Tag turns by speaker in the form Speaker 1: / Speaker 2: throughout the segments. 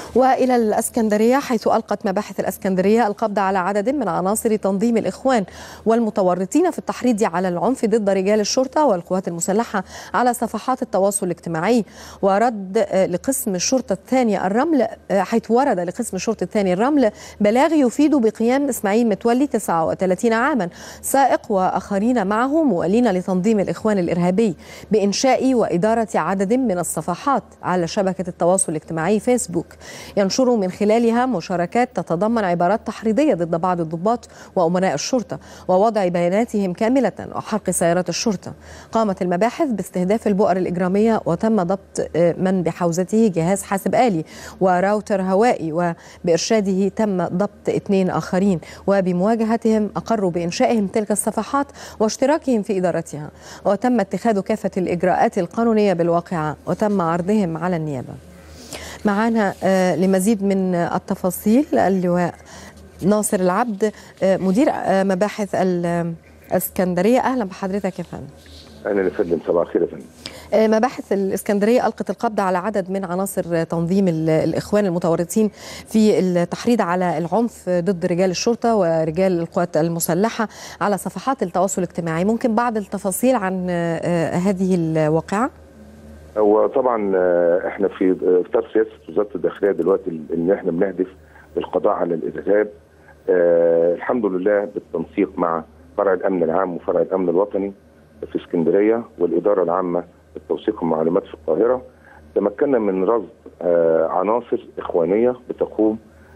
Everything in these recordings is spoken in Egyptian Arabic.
Speaker 1: والى الاسكندريه حيث القت مباحث الاسكندريه القبض على عدد من عناصر تنظيم الاخوان والمتورطين في التحريض على العنف ضد رجال الشرطه والقوات المسلحه على صفحات التواصل الاجتماعي ورد لقسم الشرطه الثاني الرمل حيث ورد لقسم الشرطه الثاني الرمل بلاغ يفيد بقيام اسماعيل متولي 39 عاما سائق واخرين معه موالين لتنظيم الاخوان الارهابي بانشاء واداره عدد من الصفحات على شبكه التواصل الاجتماعي فيسبوك ينشر من خلالها مشاركات تتضمن عبارات تحريضيه ضد بعض الضباط وامناء الشرطه ووضع بياناتهم كامله وحرق سيارات الشرطه قامت المباحث باستهداف البؤر الاجراميه وتم ضبط من بحوزته جهاز حاسب آلي وراوتر هوائي وبإرشاده تم ضبط اثنين آخرين وبمواجهتهم أقروا بإنشائهم تلك الصفحات واشتراكهم في إدارتها وتم اتخاذ كافة الإجراءات القانونية بالواقعة وتم عرضهم على النيابة معنا لمزيد من التفاصيل اللواء ناصر العبد مدير مباحث الاسكندريه اهلا بحضرتك يا فندم
Speaker 2: اهلا يا فندم صباح الخير يا فندم
Speaker 1: مباحث الإسكندرية ألقت القبض على عدد من عناصر تنظيم الإخوان المتورطين في التحريض على العنف ضد رجال الشرطة ورجال القوات المسلحة على صفحات التواصل الاجتماعي ممكن بعض التفاصيل عن هذه الواقعة؟
Speaker 2: هو طبعا احنا في اطار سياسه وزاره الداخليه دلوقتي ان احنا بنهدف للقضاء على الارهاب اه الحمد لله بالتنسيق مع فرع الامن العام وفرع الامن الوطني في اسكندريه والاداره العامه للتوثيق المعلومات في القاهره تمكنا من رصد آه عناصر اخوانيه بتقوم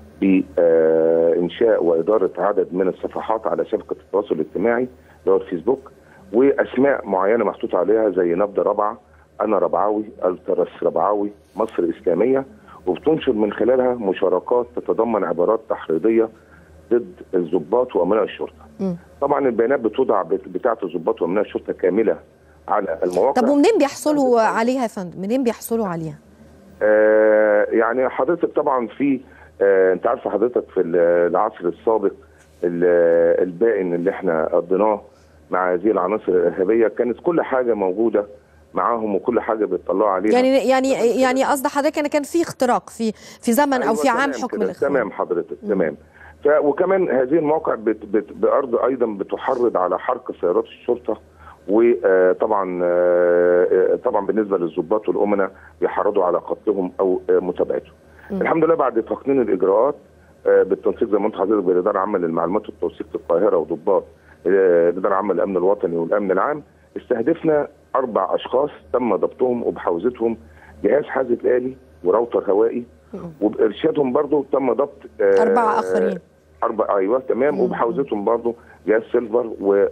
Speaker 2: بانشاء واداره عدد من الصفحات على شبكه التواصل الاجتماعي اللي هو الفيسبوك واسماء معينه محطوط عليها زي نبض رابعه انا ربعاوي الترس ربعاوي مصر اسلاميه وبتنشر من خلالها مشاركات تتضمن عبارات تحريضيه ضد الضباط وامناء الشرطه. م. طبعا البيانات بتوضع بتاعه الضباط وامناء الشرطه كامله على المواقع
Speaker 1: طب ومنين بيحصلوا عليها يا فندم؟ منين بيحصلوا عليها؟
Speaker 2: آه يعني حضرتك طبعا في آه انت عارفه حضرتك في العصر السابق البائن اللي احنا قضيناه مع هذه العناصر الارهابيه كانت كل حاجه موجوده معاهم وكل حاجه بيطلعوا عليها
Speaker 1: يعني يعني يعني قصد حضرتك ان كان في اختراق في في زمن أيوة او في عام حكم الاخوان
Speaker 2: تمام حضرتك تمام ف وكمان هذه المواقع بت بت بارض ايضا بتحرض على حرق سيارات الشرطه وطبعا طبعا بالنسبه للضباط والامناء بيحرضوا على قتلهم او متابعتهم. الحمد لله بعد تقنين الاجراءات بالتنسيق زي ما انت حضرتك بالاداره العامه للمعلومات والتوثيق في القاهره وضباط الاداره العامه للامن الوطني والامن العام استهدفنا اربع اشخاص تم ضبطهم وبحوزتهم جهاز حاسب آلي وراوتر هوائي وبارشادهم برضه تم ضبط
Speaker 1: اربع اخرين
Speaker 2: اربع ايوه تمام وبحوزتهم برضه جهاز سيلفر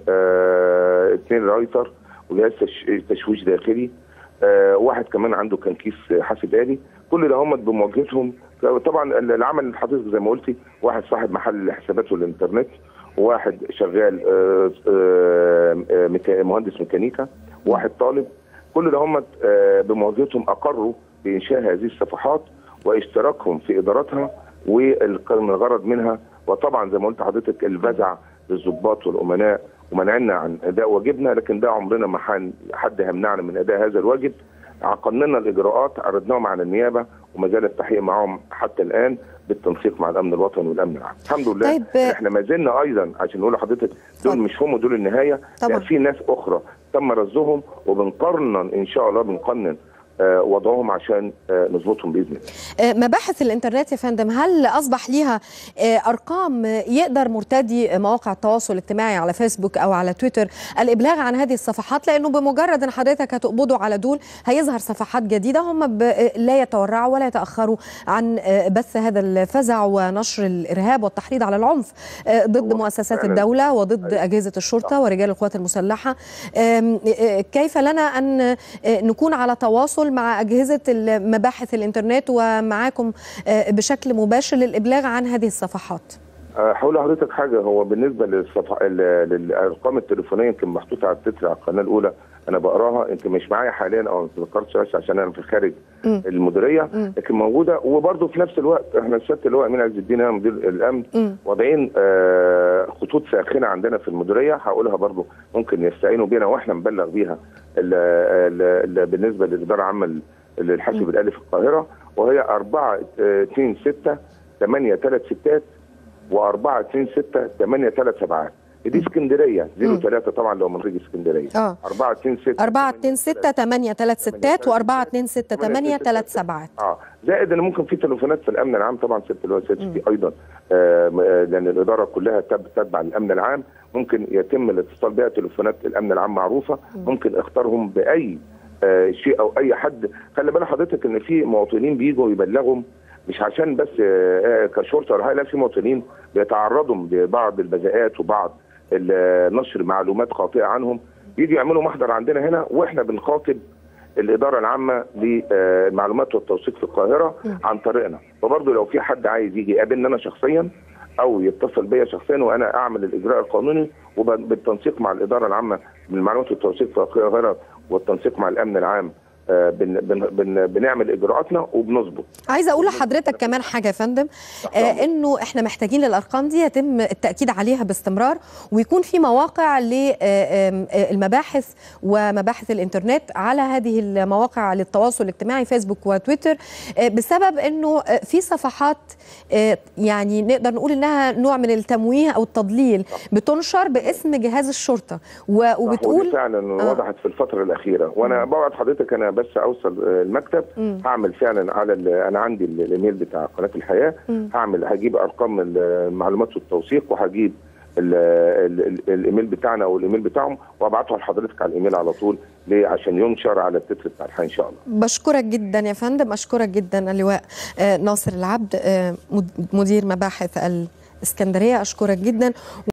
Speaker 2: واثنين رايتر وجهاز تشويش داخلي آه واحد كمان عنده كان كيس حاسب آلي كل ده هم بمواجهتهم طبعا العمل اللي حضرتك زي ما قلتي واحد صاحب محل حسابات والانترنت وواحد شغال آه آه ميكا مهندس ميكانيكا وواحد طالب كل ده هم بمواجهتهم اقروا بانشاء هذه الصفحات واشتراكهم في ادارتها وكان الغرض منها وطبعا زي ما قلت حضرتك الفزع للضباط والامناء ومنعنا عن اداء واجبنا لكن ده عمرنا ما حد يمنعنا من اداء هذا الواجب عقلنا الاجراءات عرضناهم على النيابه وما زال التحقيق معهم حتى الان بالتنسيق مع الامن الوطني والامن العام الحمد لله
Speaker 1: طيب
Speaker 2: احنا ما زلنا ايضا عشان نقول لحضرتك دول مش هم دول النهايه
Speaker 1: طبعا.
Speaker 2: في ناس اخرى تم رصدهم وبنقارن ان شاء الله بنقنن آه وضعهم عشان آه نظبطهم باذن
Speaker 1: الله. مباحث الانترنت يا فندم هل اصبح ليها آه ارقام يقدر مرتدي مواقع التواصل الاجتماعي على فيسبوك او على تويتر الابلاغ عن هذه الصفحات لانه بمجرد ان حضرتك هتقبضوا على دول هيظهر صفحات جديده هم لا يتورعوا ولا يتاخروا عن بث هذا الفزع ونشر الارهاب والتحريض على العنف ضد مؤسسات الدوله وضد اجهزه الشرطه ورجال القوات المسلحه كيف لنا ان نكون على تواصل مع أجهزة مباحث الإنترنت ومعاكم بشكل مباشر للإبلاغ عن هذه الصفحات
Speaker 2: هقول لحضرتك حاجه هو بالنسبه للصفح للارقام التليفونيه يمكن محطوطه على التتر على القناه الاولى انا بقراها انت مش معايا حاليا او ما تذكرتش عشان انا في خارج م. المديريه م. لكن موجوده وبرده في نفس الوقت احنا سياده اللواء امين عز الدين مدير الامن واضعين آه خطوط ساخنه عندنا في المديريه هقولها برده ممكن يستعينوا بينا واحنا نبلغ بيها ال ال ال بالنسبه للاداره العامه للحاسب الالي في القاهره وهي 4 2 6 8 3 ستات و4 2 6 8 3 سبعات دي اسكندريه 03 طبعا لو من ريج اسكندريه
Speaker 1: اه
Speaker 2: 4 2 6
Speaker 1: 4 2 6 8 3 ستات و4 2 6 8 3 سبعات
Speaker 2: اه زائد ان ممكن في تليفونات في الامن العام طبعا ست اللي هو ست دي ايضا آه م- آه، لان الاداره كلها تب- تتبع الامن العام ممكن يتم الاتصال بها تليفونات الامن العام معروفه ممكن اختارهم باي آه شيء او اي حد خلي بال حضرتك ان في مواطنين بيجوا يبلغهم مش عشان بس آه، آه، كشرطه ولا حاجه لا في مواطنين بيتعرضوا لبعض البذاءات وبعض ال- نشر معلومات خاطئه عنهم يجي يعملوا محضر عندنا هنا واحنا بنخاطب الاداره العامه للمعلومات والتوثيق في القاهره عن طريقنا فبرضه لو في حد عايز يجي يقابلني انا شخصيا او يتصل بيا شخصيا وانا اعمل الاجراء القانوني وبالتنسيق مع الاداره العامه للمعلومات والتوثيق في القاهره والتنسيق مع الامن العام آه، بن بن بن بنعمل اجراءاتنا وبنظبط
Speaker 1: عايزه اقول لحضرتك كمان حاجه يا فندم آه انه احنا محتاجين للارقام دي يتم التاكيد عليها باستمرار ويكون في مواقع للمباحث ومباحث الانترنت على هذه المواقع للتواصل الاجتماعي فيسبوك وتويتر آه بسبب انه آه في صفحات آه يعني نقدر نقول انها نوع من التمويه او التضليل بتنشر باسم جهاز الشرطه و-
Speaker 2: ودي
Speaker 1: وبتقول
Speaker 2: فعلا
Speaker 1: آه.
Speaker 2: وضحت في الفتره الاخيره وانا بوعد حضرتك انا بس اوصل آه، المكتب
Speaker 1: مم.
Speaker 2: هعمل فعلا على ال- انا عندي ال- الايميل بتاع قناه الحياه
Speaker 1: مم.
Speaker 2: هعمل هجيب ارقام ال- المعلومات والتوثيق وهجيب ال- ال- ال- الايميل بتاعنا او الايميل بتاعهم وابعته لحضرتك على الايميل على طول ليه عشان ينشر على التتر بتاع الحياه ان شاء الله
Speaker 1: بشكرك جدا يا فندم اشكرك جدا اللواء آه، ناصر العبد آه، مد- مدير مباحث الاسكندريه اشكرك جدا